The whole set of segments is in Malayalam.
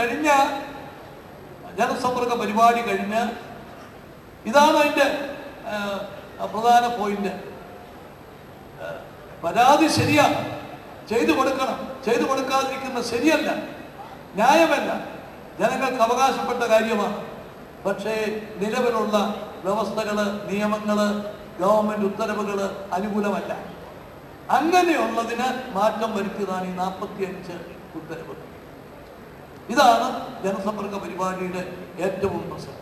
കഴിഞ്ഞ ജനസമ്പർക്ക പരിപാടി കഴിഞ്ഞ് ഇതാണ് അതിൻ്റെ ആ, പ്രധാന പോയിന്റ് ആ, പരാതി ശരിയാണ് ചെയ്തു കൊടുക്കണം ചെയ്തു കൊടുക്കാതിരിക്കുന്നത് ശരിയല്ല ന്യായമല്ല ജനങ്ങൾക്ക് അവകാശപ്പെട്ട കാര്യമാണ് പക്ഷേ നിലവിലുള്ള വ്യവസ്ഥകൾ നിയമങ്ങൾ ഗവൺമെന്റ് ഉത്തരവുകൾ അനുകൂലമല്ല അങ്ങനെയുള്ളതിന് മാറ്റം വരുത്തിയതാണ് ഈ നാൽപ്പത്തിയഞ്ച് ഉത്തരവ് ഇതാണ് ജനസമ്പർക്ക പരിപാടിയുടെ ഏറ്റവും പ്രസക്തി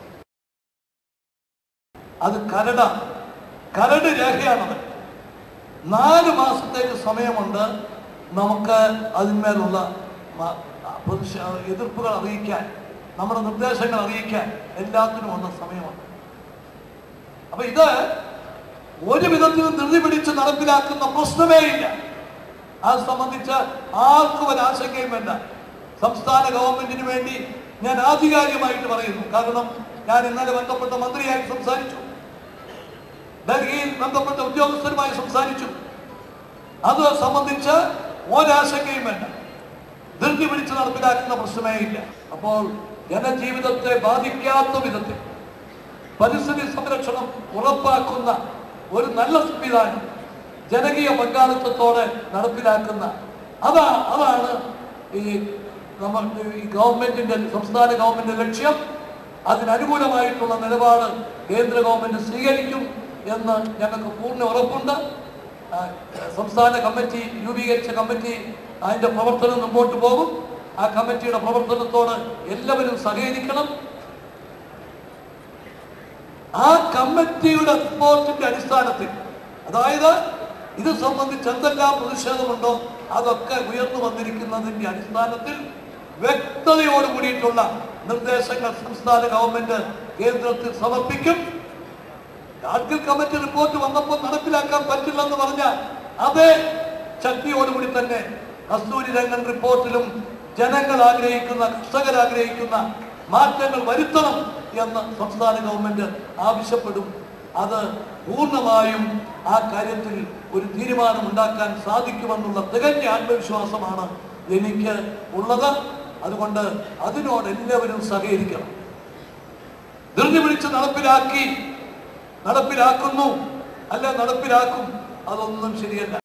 അത് കരടാണ് കരട് രേഖയാണത് നാല് മാസത്തേക്ക് സമയമുണ്ട് നമുക്ക് അതിന്മേലുള്ള മ- പ്രതിഷേ- എതിർപ്പുകൾ അറിയിക്കാൻ നമ്മുടെ നിർദ്ദേശങ്ങൾ അറിയിക്കാൻ എല്ലാത്തിനും ഉള്ള സമയമുണ്ട് അപ്പൊ ഇത് ഒരു വിധത്തിലും ധൃതി പിടിച്ച് നടപ്പിലാക്കുന്ന പ്രശ്നമേ ഇല്ല അത് സംബന്ധിച്ച് ആർക്കും ഒരു ആശങ്കയും വേണ്ട സംസ്ഥാന ഗവൺമെന്റിന് വേണ്ടി ഞാൻ ആധികാരികമായിട്ട് പറയുന്നു കാരണം ഞാൻ ഇന്നലെ ബന്ധപ്പെട്ട മന്ത്രിയായി സംസാരിച്ചു ഡൽഹിയിൽ ബന്ധപ്പെട്ട ഉദ്യോഗസ്ഥരുമായി സംസാരിച്ചു അത് സംബന്ധിച്ച് ഒരാശങ്കയും വേണ്ട ധൃതി പിടിച്ച് നടപ്പിലാക്കുന്ന പ്രശ്നമേ ഇല്ല അപ്പോൾ ജനജീവിതത്തെ ബാധിക്കാത്ത വിധത്തിൽ പരിസ്ഥിതി സംരക്ഷണം ഉറപ്പാക്കുന്ന ഒരു നല്ല സംവിധാനം ജനകീയ പങ്കാളിത്തത്തോടെ നടപ്പിലാക്കുന്ന അതാ അതാണ് ഈ നമ്മൾ ഈ ഗവൺമെന്റിന്റെ സംസ്ഥാന ഗവൺമെന്റ് ലക്ഷ്യം അതിനനുകൂലമായിട്ടുള്ള നിലപാട് കേന്ദ്ര ഗവൺമെന്റ് സ്വീകരിക്കും എന്ന് ഞങ്ങൾക്ക് പൂർണ്ണ ഉറപ്പുണ്ട് ആ, സംസ്ഥാന കമ്മിറ്റി രൂപീകരിച്ച കമ്മിറ്റി അതിന്റെ പ്രവർത്തനം മുമ്പോട്ട് പോകും ആ കമ്മിറ്റിയുടെ പ്രവർത്തനത്തോട് എല്ലാവരും സഹകരിക്കണം ആ കമ്മിറ്റിയുടെ റിപ്പോർട്ടിന്റെ അടിസ്ഥാനത്തിൽ അതായത് ഇത് സംബന്ധിച്ച് എന്തെല്ലാം പ്രതിഷേധമുണ്ടോ അതൊക്കെ ഉയർന്നു വന്നിരിക്കുന്നതിന്റെ അടിസ്ഥാനത്തിൽ വ്യക്തതയോട് കൂടിയിട്ടുള്ള നിർദ്ദേശങ്ങൾ സംസ്ഥാന ഗവൺമെന്റ് കേന്ദ്രത്തിൽ സമർപ്പിക്കും ഗാഡ്ഗിൽ കമ്മിറ്റി റിപ്പോർട്ട് വന്നപ്പോൾ നടപ്പിലാക്കാൻ പറ്റില്ലെന്ന് പറഞ്ഞ അതേ ശക്തിയോടുകൂടി തന്നെ കസ്തൂരി രംഗൻ റിപ്പോർട്ടിലും ജനങ്ങൾ ആഗ്രഹിക്കുന്ന കർഷകർ ആഗ്രഹിക്കുന്ന മാറ്റങ്ങൾ വരുത്തണം എന്ന് സംസ്ഥാന ഗവൺമെന്റ് ആവശ്യപ്പെടും അത് പൂർണ്ണമായും ആ കാര്യത്തിൽ ഒരു തീരുമാനം ഉണ്ടാക്കാൻ സാധിക്കുമെന്നുള്ള തികഞ്ഞ ആത്മവിശ്വാസമാണ് എനിക്ക് ഉള്ളത് അതുകൊണ്ട് അതിനോട് എല്ലാവരും സഹകരിക്കണം ധൃതി പിടിച്ച് നടപ്പിലാക്കി നടപ്പിലാക്കുന്നു അല്ല നടപ്പിലാക്കും അതൊന്നും ശരിയല്ല